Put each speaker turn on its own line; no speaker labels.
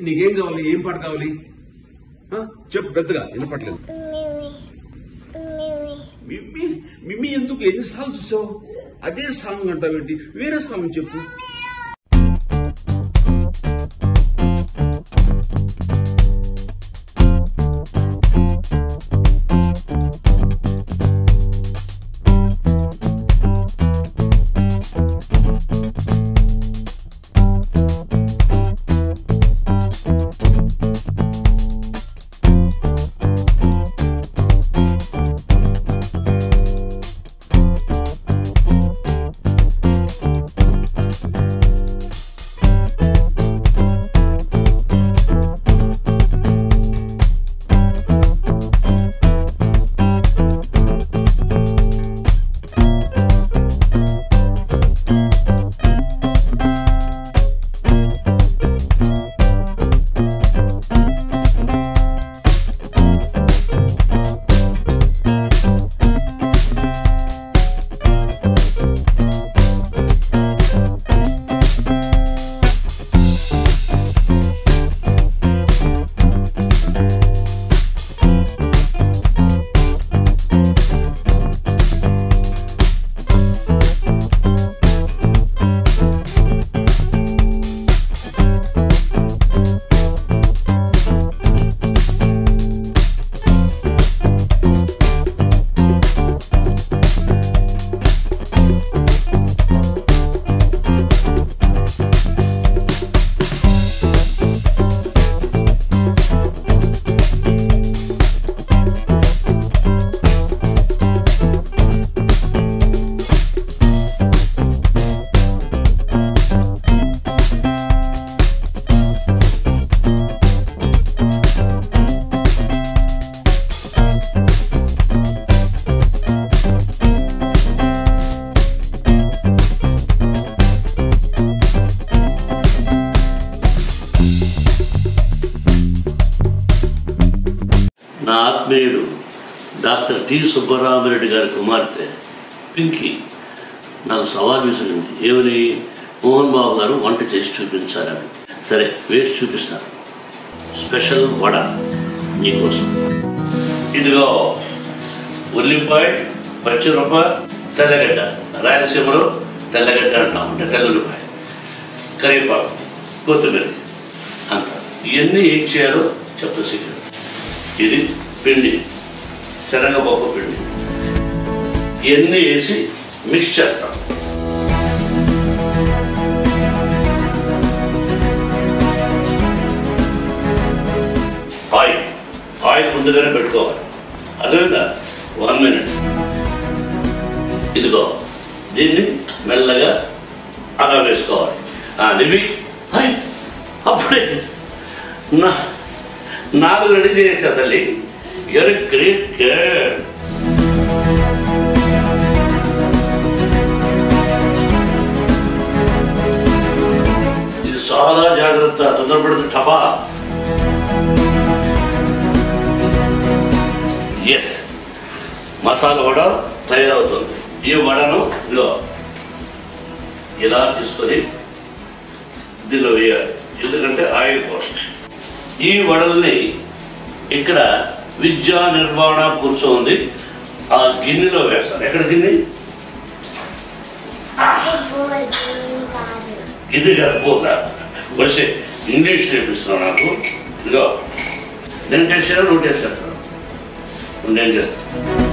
నీకేం కావాలి ఏం పాట కావాలి ఆ? చెప్పు పెద్దగా వినపట్లేదు మిమ్మీ మిమ్మీ ఎందుకు ఎన్నిసార్లు చూసావు అదే సాంగ్ అంటావేంటి వేరే సాంగ్ చెప్పు
నా ఆత్మీయుడు డాక్టర్ టి సుబ్బరామరెడ్డి గారి కుమార్తె పింకీ నాకు సవాల్ విసిరింది ఏమని మోహన్ బాబు గారు వంట చేసి చూపించాలని సరే వేసి చూపిస్తాను స్పెషల్ వడ నీకోసం ఇదిగో ఉల్లిపాయ పచ్చిరొప్ప తెల్లగడ్డ రాయలసీమలో తెల్లగడ్డ అంటాం అంటే తెల్లూరిపాయ కరివేపాకు కొత్తిమీర అంత ఇవన్నీ ఏం చేయాలో చెప్తా సీక్రెట్ ఇది పిండి శనగపప్పు పిండి ఇవన్నీ వేసి మిక్స్ చేస్తాం ఆయిల్ ఆయిల్ ముందుగానే పెట్టుకోవాలి అదేవిధంగా వన్ మినిట్ ఇదిగో దీన్ని మెల్లగా అలా వేసుకోవాలి ఆ, నివి హాయ్ అప్పుడే నా నాకు రెడీ చేసా తల్లి యూర్ గ్రేట్ గర్ల్ ఇది చాలా జాగ్రత్త తొందరపడితే టపా ఎస్ మసాలా వడ తయారవుతుంది ఈ వడను ఇదిగో ఇలా తీసుకొని దీనిలో వేయాలి ఎందుకంటే ఆయిల్ కోసం ఈ వడల్ని ఇక్కడ విద్యా నిర్వహణ కూర్చోంది ఆ గిన్నెలో వేస్తాను ఎక్కడ గిన్నె ఇది కాకపోగా వచ్చే ఇంగ్లీష్ నేర్పిస్తున్నావు నాకు ఇదిగో నేను చేసాను నువ్వు చేస్తాను నేను చేస్తాను